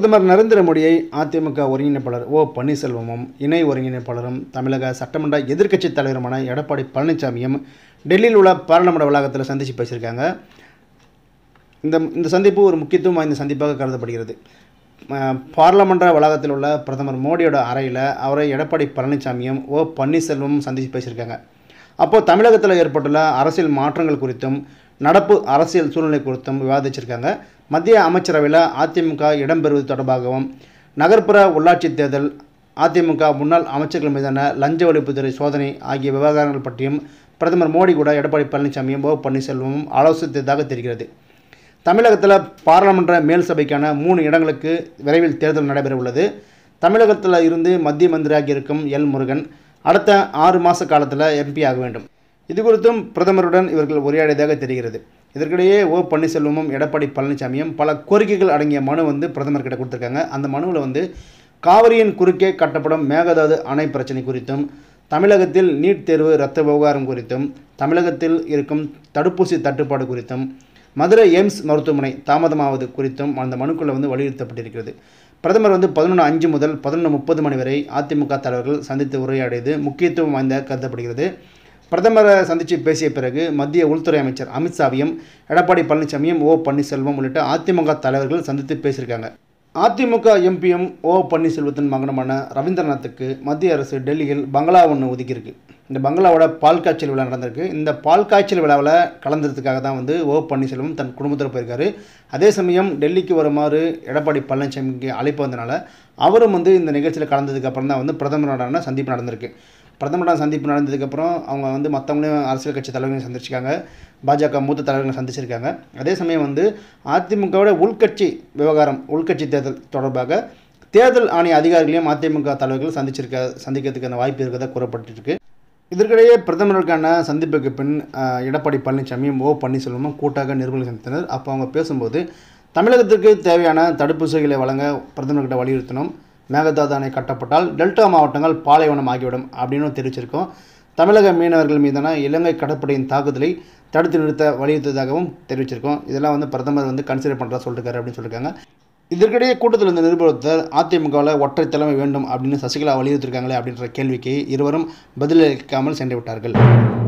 பிரதமர் நரேந்திர மோடியை அதிமுக ஒருங்கிணைப்பாளர் ஓ பன்னீர்செல்வமும் இணை ஒருங்கிணைப்பாளரும் தமிழக சட்டமன்ற எதிர்க்கட்சித் தலைவருமான எடப்பாடி பழனிசாமியும் டெல்லியில் உள்ள பாராளுமன்ற வளாகத்தில் சந்தித்து பேசியிருக்காங்க இந்த இந்த சந்திப்பு ஒரு முக்கியத்துவம் வாய்ந்த சந்திப்பாக கருதப்படுகிறது அஹ், பாராளுமன்ற வளாகத்தில் உள்ள பிரதமர் மோடியோட அறையில் அவரை எடப்பாடி பழனிசாமியும் ஓ பன்னீர்செல்வமும் சந்தித்து பேசியிருக்காங்க அப்போது தமிழகத்தில் ஏற்பட்டுள்ள அரசியல் மாற்றங்கள் குறித்தும் நடப்பு அரசியல் சூழ்நிலை குறித்தும் விவாதிச்சிருக்காங்க மத்திய அமைச்சரவையில் அதிமுக இடம்பெறுவது தொடர்பாகவும் நகர்ப்புற உள்ளாட்சி தேர்தல் அதிமுக முன்னாள் அமைச்சர்கள் மீதான லஞ்ச ஒழிப்புத்துறை சோதனை ஆகிய விவகாரங்கள் பற்றியும் பிரதமர் மோடி கூட எடப்பாடி பழனிசாமியும் ஓ பன்னீர்செல்வமும் ஆலோசித்ததாக தெரிகிறது தமிழகத்தில் பாராளுமன்ற மேல் சபைக்கான மூணு இடங்களுக்கு விரைவில் தேர்தல் நடைபெற உள்ளது தமிழகத்தில் இருந்து மத்திய மந்திரியாகி இருக்கும் எல் முருகன் அடுத்த ஆறு மாத காலத்தில் எம்பி ஆக வேண்டும் இது குறித்தும் பிரதமருடன் இவர்கள் உரையாடியதாக தெரிகிறது இதற்கிடையே ஓ பன்னீர்செல்வமும் எடப்பாடி பழனிசாமியும் பல கோரிக்கைகள் அடங்கிய மனு வந்து பிரதமர்கிட்ட கொடுத்துருக்காங்க அந்த மனுவில் வந்து காவிரியின் குறுக்கே கட்டப்படும் மேகதாது அணை பிரச்சனை குறித்தும் தமிழகத்தில் நீட் தேர்வு ரத்த விவகாரம் குறித்தும் தமிழகத்தில் இருக்கும் தடுப்பூசி தட்டுப்பாடு குறித்தும் மதுரை எய்ம்ஸ் மருத்துவமனை தாமதமாவது குறித்தும் அந்த மனுக்குள்ள வந்து வலியுறுத்தப்பட்டிருக்கிறது பிரதமர் வந்து பதினொன்று அஞ்சு முதல் பதினொன்று முப்பது மணி வரை அதிமுக தலைவர்கள் சந்தித்து உரையாடியது முக்கியத்துவம் வாய்ந்த கருதப்படுகிறது பிரதமரை சந்தித்து பேசிய பிறகு மத்திய உள்துறை அமைச்சர் அமித்ஷாவையும் எடப்பாடி பழனிசாமியும் ஓ பன்னீர்செல்வம் உள்ளிட்ட அதிமுக தலைவர்கள் சந்தித்து பேசியிருக்காங்க அதிமுக எம்பியும் ஓ பன்னீர்செல்வத்தின் மகனமான ரவீந்திரநாத்துக்கு மத்திய அரசு டெல்லியில் பங்களா ஒன்று ஒதுக்கியிருக்கு இந்த பங்களாவோட பால் காய்ச்சல் விழா நடந்திருக்கு இந்த பால் காய்ச்சல் விழாவில் கலந்ததுக்காக தான் வந்து ஓ பன்னீர்செல்வம் தன் குடும்பத்தில் போயிருக்காரு அதே சமயம் டெல்லிக்கு வருமாறு எடப்பாடி பழனிசாமிக்கு அழைப்பு வந்தனால அவரும் வந்து இந்த நிகழ்ச்சியில் கலந்ததுக்கு அப்புறம் தான் வந்து பிரதமரோடான சந்திப்பு நடந்திருக்கு பிரதமரோட சந்திப்பு நடந்ததுக்கப்புறம் அவங்க வந்து மற்றவங்களையும் அரசியல் கட்சி தலைவர்களையும் சந்திச்சிருக்காங்க பாஜக மூத்த தலைவர்களை சந்திச்சிருக்காங்க அதே சமயம் வந்து அதிமுகவோட உள்கட்சி விவகாரம் உள்கட்சி தேர்தல் தொடர்பாக தேர்தல் ஆணைய அதிகாரிகளையும் அதிமுக தலைவர்கள் சந்திச்சிருக்க சந்திக்கிறதுக்கான வாய்ப்பு இருக்கிறதா கூறப்பட்டிருக்கு இதற்கிடையே பிரதமருக்கான சந்திப்புக்கு பின் அஹ், எடப்பாடி பழனிசாமியும் ஓ பன்னீர்செல்வமும் கூட்டாக நிருபர்கள் சந்தித்தனர் அப்போ அவங்க பேசும்போது தமிழகத்திற்கு தேவையான தடுப்பூசிகளை வழங்க பிரதமர்கிட்ட வலியுறுத்தணும் மேகதாது அணை கட்டப்பட்டால் டெல்டா மாவட்டங்கள் பாலைவனம் ஆகிவிடும் அப்படின்னு தெரிவிச்சிருக்கோம் தமிழக மீனவர்கள் மீதான இலங்கை கடற்படையின் தாக்குதலை தடுத்து நிறுத்த வலியுறுத்ததாகவும் தெரிவிச்சிருக்கோம் இதெல்லாம் வந்து பிரதமர் வந்து கன்சிடர் பண்ணுறதா சொல்லிருக்காரு அப்படின்னு சொல்லியிருக்காங்க இதற்கிடையே கூட்டத்தில் இருந்த நிருபர் அதிமுகவில் ஒற்றை தலைமை வேண்டும் அப்படின்னு சசிகலா வலியுறுத்திருக்காங்களே அப்படின்ற கேள்விக்கு இருவரும் பதிலளிக்காமல் சென்று விட்டார்கள்